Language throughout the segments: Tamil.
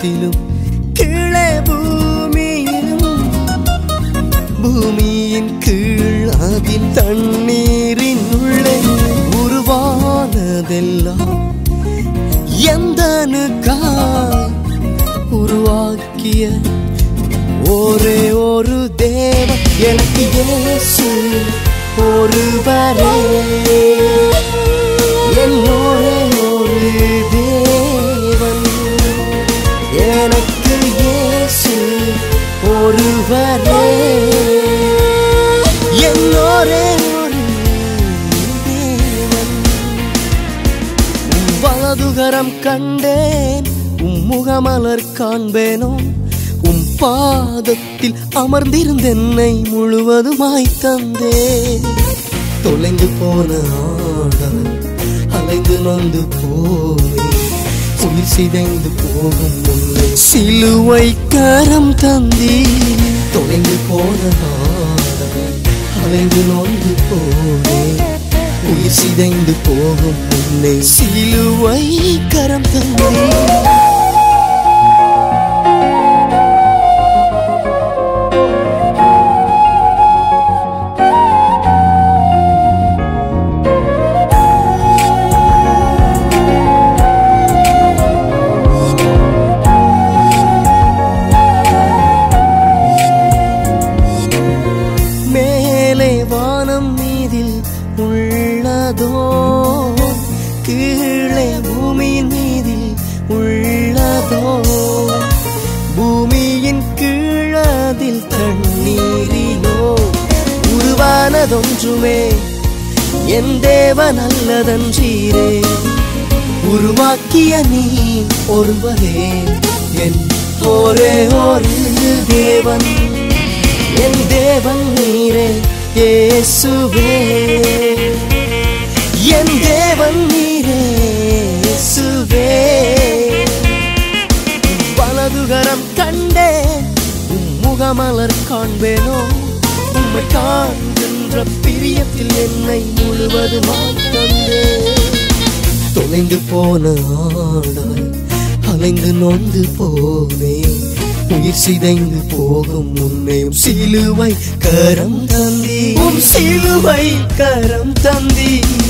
வானத்திலும் கீழே பூமியிலும் பூமியின் கீழ் அதில் தண்ணீரின் உள்ளே உருவானதெல்லாம் எந்தனுக்காய் உருவாக்கிய ஒரே ஒரு தேவன் எனக்கு இயேசு ஒருவரே என் ஒரே ஒரு தேவன் எனக்கு இயேசு ஒருவரே என் ஒரே ஒரு தேவன் உம் வலதுகரம் கண்டேன் உம் முகமலர் காண்பேனோ உம் பாதத்தில் அமர்ந்திருந்தென்னை முழுவதுமாய் தந்தே தொலைந்து போன ஆடாய் அலைந்து நொந்து போவே உயிர் சிதைந்து போகும் முன்னே சிலுவை கரம் தந்தி தொலைந்து போன ஆடாய் அலைந்து நொந்து போவே உயிர் சிதைந்து போகும் முன்னே சிலுவை கரம் தந்தி மேலே வானம் மீதில் உள்ளதோ கீழே பூமியின் மீதில் உள்ளதோ பூமியின் கீழதில் தண்ணீரிலோ உருவானதொன்றுமே என் தேவன் அல்லதன்றீரே உருவாக்கிய நீ ஒருவரே என் ஒரே ஒரு தேவன் என் தேவன் நீரே இயேசுவே என் தேவன் நீரே இயேசுவே வலதுகரம் கண்டே உம் முகமலர் காண்பேனோ உம்மை காண்கின்ற பிரியத்தில் என்னை முழுவதுமாய் தந்தே தொலைந்து போன ஆடாய் அலைந்து நொந்து போனேன் உயிர் சிதைந்து போகும் முன்னேயும் சிலுவை கரம் தந்தி உம் சிலுவை கரம் தந்தி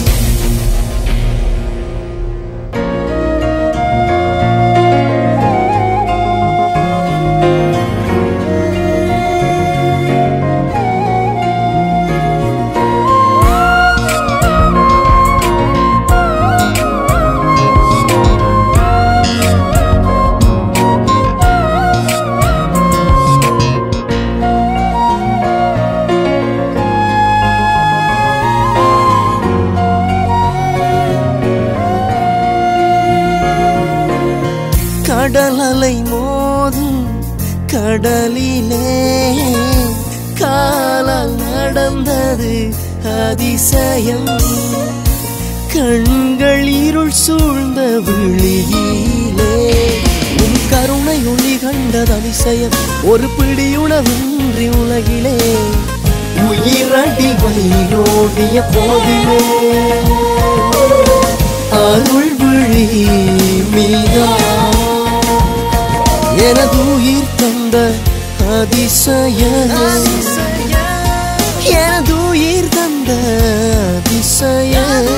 கடல் அலை மோதும் கடலிலே காலால் நடந்தது அதிசயம் கண்கள் இருள் சூழ்ந்த விழியிலே உன் கருணை ஒளி கண்டது அதிசயம் ஒரு பிடியுணவின்றி உலகிலே உயிரடி வயிறோடிய போதிலே அருள் விழி மீதா எனது உயிர் தந்த அதிசய எனது உயிர் தந்த அதிசய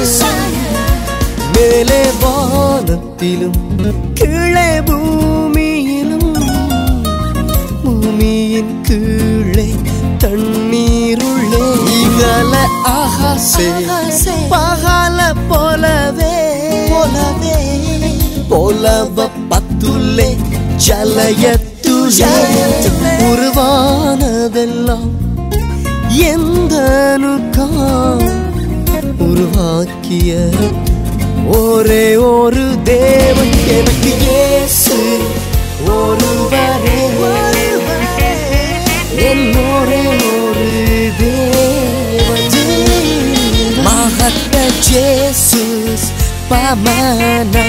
மேலே வானத்திலும் கீழே பூமியிலும் பூமியின் கீழே தண்ணீருள்ளே இகல ஆகாசே பகல போலவே போலவே போலவ பத்துள்ளே ஜலயத்துள்ளே உருவானதெல்லாம் எந்த உருவாக்கிய ஒரே ஒரு தேவன் எனக்கு இயேசு ஒருவரே என் ஒரே ஒரு தேவன் மகத்த ஜேசுஸ் பமன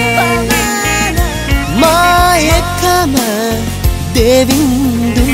மாயக்கம தேவிந்து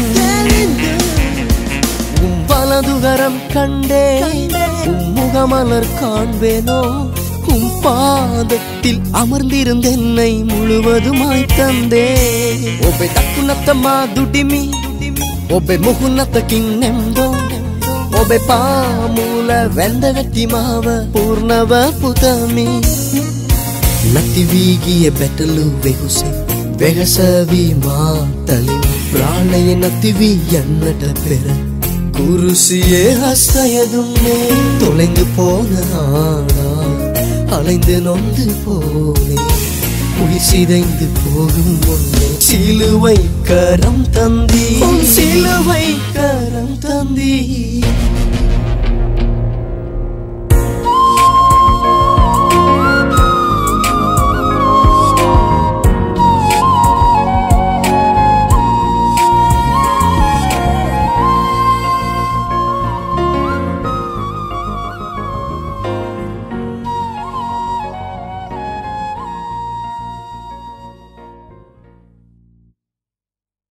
உம் வலதுகரம் கண்டே உம் முகமலர் காண்பேனோ உம் பாதத்தில் அமர்ந்திருந்தென்னை முழுவதுமாய் தந்தே ஒபೆ தக்குனத்தமா துடிமி ஒபೆ ಮುಹುನತ ಕಿನ್ನೆಂದೋ ಒಬೆ ಪಾಮೂಲ ವೆಂದ ವೆಟ್ಟಿ ಮಾವ ಪೂರ್ಣವ ಪುತಮಿ ನತಿವೀಗಿಯ ಬೆಟಲು ವೆಹುಸೆ வெகசவி மாத்தலி பிராணைய நத்திவி எண்ணட பெற குருசியே ஹஸ்தயதுமே தொலைந்து போன ஆனா அலைந்து நொந்து போனே உயிர் சிதைந்து போகும் முன்னே சிலுவை கரம் தந்தி சிலுவை கரம் தந்தி